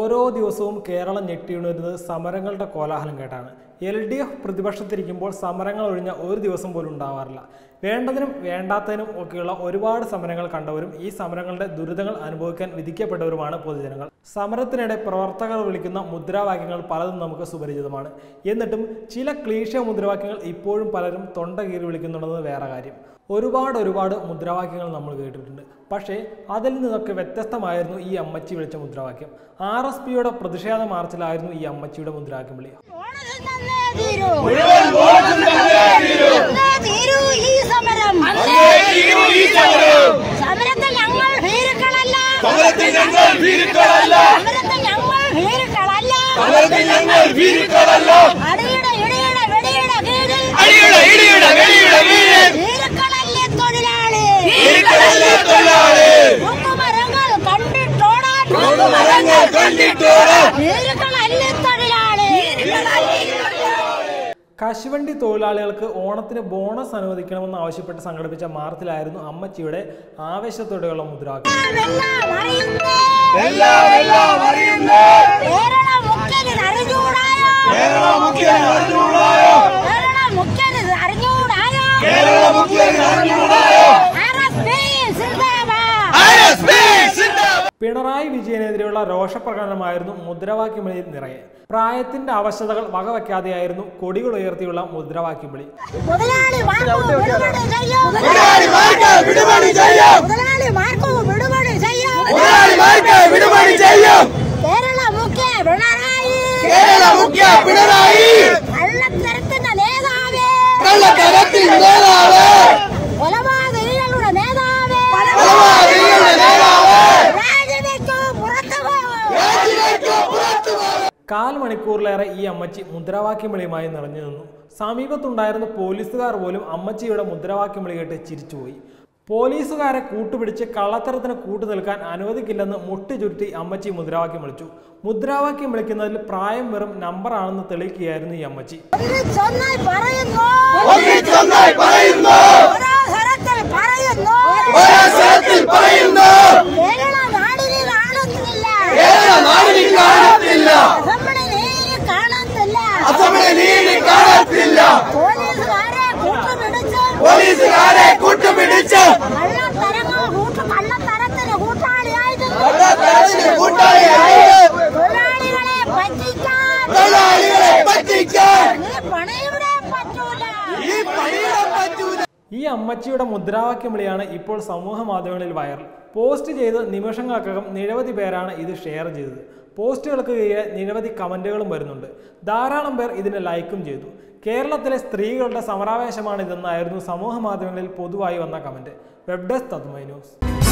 ഓരോ ദിവസവും കേരളം ഞെട്ടിയുണരുന്നത് സമരങ്ങളുടെ കോലാഹലം കേട്ടാണ് എൽ ഡി എഫ് പ്രതിപക്ഷത്തിരിക്കുമ്പോൾ സമരങ്ങൾ ഒഴിഞ്ഞ ഒരു ദിവസം പോലും ഉണ്ടാവാറില്ല വേണ്ടതിനും വേണ്ടാത്തതിനും ഒക്കെയുള്ള ഒരുപാട് സമരങ്ങൾ കണ്ടവരും ഈ സമരങ്ങളുടെ ദുരിതങ്ങൾ അനുഭവിക്കാൻ വിധിക്കപ്പെട്ടവരുമാണ് പൊതുജനങ്ങൾ സമരത്തിനിടെ പ്രവർത്തകർ വിളിക്കുന്ന മുദ്രാവാക്യങ്ങൾ പലതും നമുക്ക് സുപരിചിതമാണ് എന്നിട്ടും ചില ക്ലീശ മുദ്രാവാക്യങ്ങൾ ഇപ്പോഴും പലരും തൊണ്ട കീറി വിളിക്കുന്നുണ്ടെന്നത് വേറെ കാര്യം ഒരുപാട് ഒരുപാട് മുദ്രാവാക്യങ്ങൾ നമ്മൾ കേട്ടിട്ടുണ്ട് പക്ഷേ അതിൽ നിന്നൊക്കെ വ്യത്യസ്തമായിരുന്നു ഈ അമ്മച്ചി വിളിച്ച മുദ്രാവാക്യം ആർ എസ് പിയുടെ പ്രതിഷേധ മാർച്ചിലായിരുന്നു ഈ അമ്മച്ചിയുടെ മുദ്രാവാക്യം വിളി ഓണത്തിൽ തന്നേ തീരൂ. തന്നേ തീരൂ ഈ സമരം. സമരത്തിൽ ഞങ്ങൾ ഭീരുക്കളല്ല. സമരത്തിൽ ഞങ്ങൾ ഭീരുക്കളല്ല സമരത്തിൽ ഞങ്ങൾ ഭീരുക്കളല്ല. സമരത്തിൽ ഞങ്ങൾ ഭീരുക്കളല്ല അടിയുടെ ഇടിയുടെ വെടിയുടെ കീഴിൽ അടിയുടെ ഇടിയുടെ വെടിയുടെ വീരൻ ഭീരുക്കളല്ലേ തൊഴിലാളി ഭീരുക്കളല്ലേ തൊഴിലാളി തൂക്കുമരങ്ങൾ കണ്ടിട്ടോടാൻ മരങ്ങൾ കണ്ടിട്ടോടാ ഭീരുക്കളല്ലേ തൊഴിലാളി കശുവണ്ടി തൊഴിലാളികൾക്ക് ഓണത്തിന് ബോണസ് അനുവദിക്കണമെന്ന് ആവശ്യപ്പെട്ട് സംഘടിപ്പിച്ച മാർച്ചിലായിരുന്നു അമ്മച്ചിയുടെ ആവേശത്തോടെയുള്ള മുദ്രാവാക്യം എല്ലാം അറിയുന്നേ. എല്ലാം എല്ലാം അറിയുന്നേ കേരള മുഖ്യന് അറിഞ്ഞൂടായോ കേരള മുഖ്യൻ അറിഞ്ഞൂടായോ കേരള മുഖ്യന് അറിഞ്ഞൂടായോ കേരള മുഖ്യൻ അറിഞ്ഞൂടായോ RSP സിന്ദാബാദ്. RSP സിന്ദാബാദ്. പിണറായി വിജയനെതിരെയുള്ള രോഷപ്രകടനമായിരുന്നു മുദ്രാവാക്യം വിളിയിൽ നിറയെ പ്രായത്തിന്റെ അവശതകൾ വകവയ്ക്കാതെയായിരുന്നു കൊടികൾ ഉയർത്തിയുള്ള മുദ്രാവാക്യം വിളി മുതലാളി മാർക്കോ വിടുപടി ചെയ്യൂ. മുതലാളിമാർക്ക് വിടുപടി ചെയ്യാം മുതലാളി മാർക്കോ വിടുപടി ചെയ്യൂ. മുതലാളിമാർക്ക് വിടുപടി ചെയ്യാം കേരള മുഖ്യ പിണറായി കേരള മുഖ്യ പിണറായി കള്ളത്തരത്തിന്റെ നേതാവേ കള്ളത്തരത്തിൽ നേതാവ് കൊലപാതകികളുടെ നേതാവേ കൊലപാതകികളുടെ നേതാവ് രാജിവെക്കൂ പുറത്തു പോകും രാജിവെക്കൂ പുറത്തു പോ. കാൽ മണിക്കൂറിലേറെ ഈ അമ്മച്ചി മുദ്രാവാക്യം വിളിയുമായി നിറഞ്ഞു നിന്നു സമീപത്തുണ്ടായിരുന്ന പോലീസുകാർ പോലും അമ്മച്ചിയുടെ മുദ്രാവാക്യം വിളി കേട്ട് ചിരിച്ചുപോയി പോലീസുകാരെ കൂട്ടുപിടിച്ച് കള്ളത്തരത്തിന് കൂട്ടു നിൽക്കാൻ അനുവദിക്കില്ലെന്ന് മുട്ടി ചുരുട്ടി അമ്മച്ചി മുദ്രാവാക്യം വിളിച്ചു മുദ്രാവാക്യം വിളിക്കുന്നതിൽ പ്രായം വെറും നമ്പറാണെന്ന് തെളിയിക്കുകയായിരുന്നു ഈ അമ്മച്ചി ഒന്നിച്ചൊന്നായി പറയുന്നു ഒന്നിച്ചൊന്നായി പറയുന്നു ഓരോ സ്ഥലത്തിൽ പറയുന്നു ഓരോ സ്ഥലത്തിൽ പറയുന്നു കേരള നാടിനെ കാണുന്നില്ല കേരള നാടിന് കാണത്തില്ല അസംബ്ലി നീതി കാണത്തില്ല അസംബ്ലി നീതി കാണത്തില്ല പോലീസുകാരെ കൂട്ടുപിടിച്ച് പോലീസുകാരെ കൂട്ടുപിടിച്ച് കള്ളത്തരങ്ങൾ കൂട്ടു കള്ളത്തരത്തിന് കൂട്ടാളിയായിരുന്നു കള്ളത്തരത്തിന് കൂട്ടാളിയായി തൊഴിലാളികളെ പറ്റിക്കാൻ തൊഴിലാളികളെ പറ്റിക്കാൻ ഈ പണിയുടെ പറ്റൂല ഈ പണിയുടെ പറ്റൂല ഈ അമ്മച്ചിയുടെ മുദ്രാവാക്യം വിളിയാണ് ഇപ്പോൾ സമൂഹ മാധ്യമങ്ങളിൽ വൈറൽ പോസ്റ്റ് ചെയ്ത് നിമിഷങ്ങൾക്കകം നിരവധി പേരാണ് ഇത് ഷെയർ ചെയ്തത് പോസ്റ്റുകൾക്ക് കീഴെ നിരവധി കമൻറ്റുകളും വരുന്നുണ്ട് ധാരാളം പേർ ഇതിനെ ലൈക്കും ചെയ്തു കേരളത്തിലെ സ്ത്രീകളുടെ സമരാവേശമാണ് ഇതെന്നായിരുന്നു സമൂഹ മാധ്യമങ്ങളിൽ പൊതുവായി വന്ന കമൻറ്റ് വെബ് ഡെസ്ക് തത്മൈ ന്യൂസ്